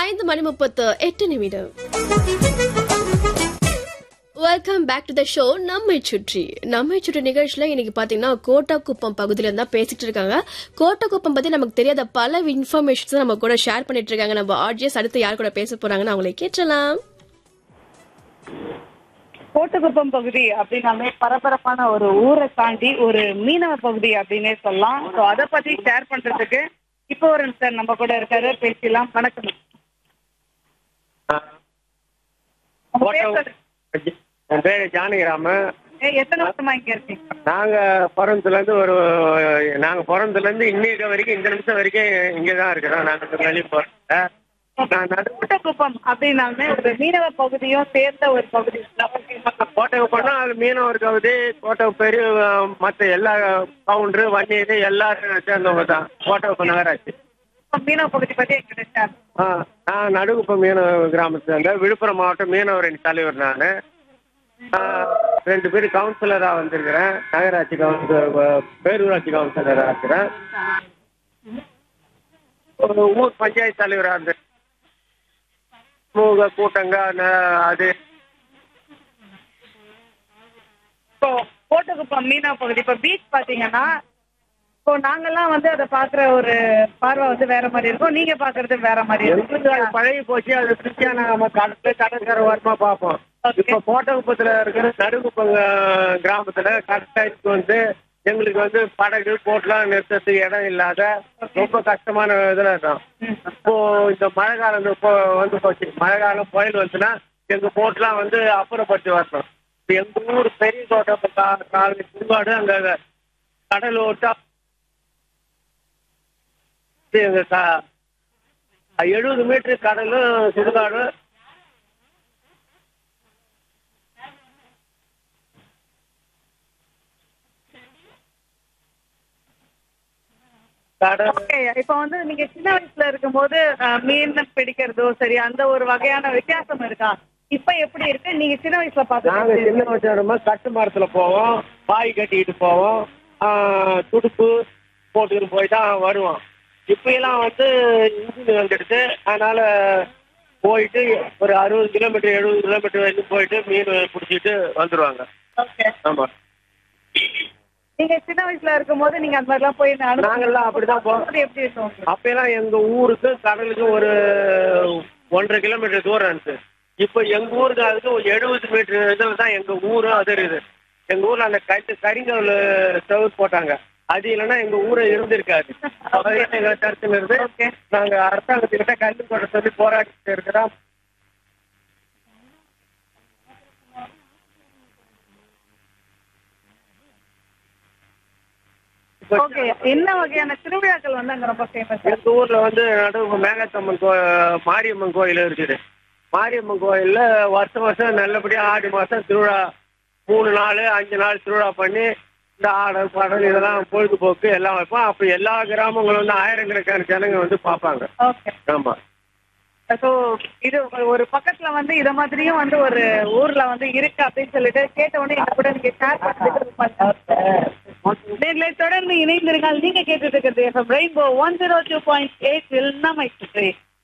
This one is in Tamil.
ஐந்து மணி முப்பத்து எட்டு நிமிடம் welcome back to the show நம்மை சுற்றி நம்மை சுற்றி நிகழ்ச்சியில இன்னைக்கு பாத்தீங்கன்னா கோட்டக்குப்பம் பகுதியில இருந்தா பேசிட்டு இருக்காங்க கோட்டக்குப்பம் பத்தி நமக்கு தெரியாத பல இன்ஃபர்மேஷன்ஸ் நம்ம கூட ஷேர் பண்ணிட்டு இருக்காங்க நம்ம ஆடியன்ஸ் அடுத்து யார் கூட பேச போறாங்கன்னு அவங்களை கேட்டலாம் கோட்டகுப்பம் பகுதி அப்படின்னாலே பரபரப்பான ஒரு ஊரை தாண்டி ஒரு மீனவ பகுதி அப்படின்னே சொல்லலாம் ஸோ அதை பத்தி ஷேர் பண்றதுக்கு இப்போ ஒரு சார் நம்ம கூட இருக்காரு பேசலாம் வணக்கம் உங்க பேர் சொல்லு. என் பேரு ஜானகிராம ஏ, எத்தனை வருஷமா இங்க இருக்கீங்க நாங்க பிறந்ததுல இருந்து ஒரு நாங்க பிறந்ததுல இருந்து இன்னைக்கு வரைக்கும் இந்த நிமிஷம் வரைக்கும் இங்கதான் இருக்கிறோம் நாங்க வெளியே போறோம் நான் நடு கோட்டகுப்பம் அப்படின்னாலுமே ஒரு மீனவ பகுதியும் சேர்ந்த ஒரு பகுதி கோட்டை போனா அது மீனவர் கவுதி கோட்டை பெரிய மற்ற எல்லா கவுண்டரு வன்னியர் எல்லாரும் சேர்ந்தவங்க தான் கோட்டை நகராட்சி மீனவ பகுதி பத்தி எங்கிட்ட ஷேர் ஆ, நான் நடுகுப்பம் மீனவ கிராமத்துல இருந்தேன் விழுப்புரம் மாவட்டம் மீனவரின் தலைவர் நான் ரெண்டு பேரும் கவுன்சிலரா வந்திருக்கிறேன் நகராட்சி கவுன்சிலர் பேரூராட்சி கவுன்சிலரா இருக்கிறேன் ஒரு ஊர் பஞ்சாயத்து தலைவரா இருந்தேன் சமூக கூட்டங்க ந- அது இப்போ கோட்டகுப்பம் மீனவ பகுதி இப்போ பீச் பாத்தீங்கன்னா இப்போ நாங்கெல்லாம் வந்து அதை பாக்குற ஒரு பார்வை வந்து வேற மாதிரி இருக்கும் நீங்க பாக்குறது வேற மாதிரி எங்களுக்கு அது இருக்கும் பழகி போச்சு அது திருச்சியா நம்ம கடற்கரை கடற்கரை ஓரமா பார்ப்போம் Okay. இப்ப கோட்டகுப்பத்துல இருக்கிற நடுகுப்பம் அஹ், கிராமத்துல கடற்கரைக்கு வந்து எங்களுக்கு வந்து படகு போட்லாம் நிறுத்தத்துக்கு இடம் இல்லாத ரொம்ப கஷ்டமான இதுல இருக்கும் இப்போ இந்த மழை காலம் இந்த இப்போ வந்து போச்சு மழை காலம் புயல் வந்துச்சுன்னா எங்க போட்லாம் வந்து அப்புறப்படுத்தி வரணும் இப்ப எங்க ஊர் பெரிய தோட்டம் காலனி சுடுகாடு அங்க கடல் ஓட்டா எங்க க- எழுபது மீட்டர் கடலும் சுடுகாடும் கடல் ஓகே இப்போ வந்து நீங்க சின்ன வயசுல இருக்கும்போது அஹ், மீன் பிடிக்கிறதோ சரி அந்த ஒரு வகையான வித்தியாசம் இருக்கா இப்ப எப்படி இருக்கு நீங்க சின்ன வயசுல நாங்க பார்த்து சின்ன வச்சோமா கட்டு மரத்துல போவோம் பாய் கட்டிக்கிட்டு போவோம் ஆஹ், துடுப்பு போட்டுக்கிட்டு போய் தான் வருவோம் இப்ப எல்லாம் வந்து இன்ஜின் வந்துடுது அதனால போயிட்டு ஒரு அறுபது கிலோமீட்டர் எழுபது கிலோமீட்டர் வரைக்கும் போயிட்டு மீன் பிடிச்சிட்டு வந்துருவாங்க ஓகே ஆமா நீங்க சின்ன வயசுல இருக்கும்போது நீங்க அந்த மாதிரிலாம் போய் அனுபவம் நாங்கெல்லாம் அப்படிதான் போவோம். போகும்போது எப்படி இருக்கும் உங்களுக்கு? அப்பெல்லாம் எங்க ஊருக்கு கடலுக்கு ஒரு ஒன்றரை கிலோமீட்டர் தூரம் இருந்துச்சு இப்போ எங்க ஊருக்கு அதுக்கு ஒரு எழுபது மீட்டர் இதில் தான் எங்க ஊரும் அது இருக்குது எங்க ஊர்ல அந்த கட்டு கரிங்கல் செவுர் போட்டாங்க அது இல்லைன்னா எங்க ஊரே இருந்திருக்காது அதான் எங்க தடுத்துல இருந்து Okay. நாங்க அரசாங்கத்துக்கிட்ட கல்வி போட சொல்லி போராடிட்டு இருக்கிறோம் இப்போ ஓகே என்ன வகையான திருவிழாக்கள் வந்து அங்க ரொம்ப ஃபேமஸ் எங்க ஊர்ல வந்து நடுவு மேகத்தம்மன் கோ மாரியம்மன் கோயில் இருக்குது மாரியம்மன் கோயில்ல வருஷம் வருஷம் நல்லபடியா ஆடி மாசம் திருவிழா மூணு நாள் அஞ்சு நாள் திருவிழா பண்ணி இந்த ஆடல் பாடல் இதெல்லாம் பொழுதுபோக்கு எல்லாம் வைப்போம் அப்ப எல்லா கிராமங்களும் வந்து ஆயிரக்கணக்கான ஜனங்க வந்து பார்ப்பாங்க ஓகே ஆமா ஸோ இது ஒரு பக்கத்துல வந்து இத மாதிரியும் வந்து ஒரு ஊர்ல வந்து இருக்கு அப்படின்னு சொல்லிட்டு கேட்ட உடனே எங்க கூட நீங்க ஷேர் பண்ணுறது நேர்களை தொடர்ந்து இணைந்திருங்கள் நீங்க கேட்டுட்டு இருக்கிறது rainbow one zero two point eight நம்ம